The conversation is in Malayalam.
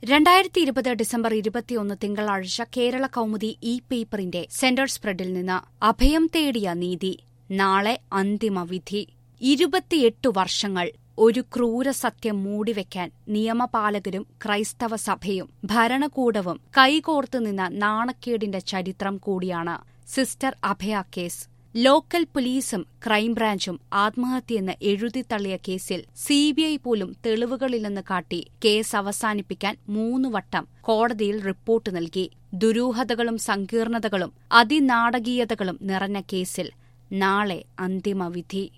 രണ്ടായിരത്തി ഇരുപത് ഡിസംബർ ഇരുപത്തിയൊന്ന് തിങ്കളാഴ്ച കേരള കൗമുദി ഇ പേപ്പറിന്റെ സെന്റർ സ്പ്രെഡിൽ നിന്ന് അഭയം തേടിയ നീതി നാളെ അന്തിമ വിധി ഇരുപത്തിയെട്ട് വർഷങ്ങൾ ഒരു ക്രൂരസത്യം മൂടിവെക്കാൻ നിയമപാലകരും ക്രൈസ്തവ സഭയും ഭരണകൂടവും കൈകോർത്തു നിന്ന നാണക്കേടിന്റെ ചരിത്രം കൂടിയാണ് സിസ്റ്റർ അഭയ കേസ് ലോക്കൽ പോലീസും ക്രൈംബ്രാഞ്ചും ആത്മഹത്യയെന്ന് എഴുതിത്തള്ളിയ കേസിൽ സിബിഐ പോലും തെളിവുകളില്ലെന്ന് കാട്ടി കേസ് അവസാനിപ്പിക്കാൻ മൂന്ന് വട്ടം കോടതിയിൽ റിപ്പോർട്ട് നൽകി ദുരൂഹതകളും സങ്കീർണതകളും അതിനാടകീയതകളും നിറഞ്ഞ കേസിൽ നാളെ അന്തിമവിധി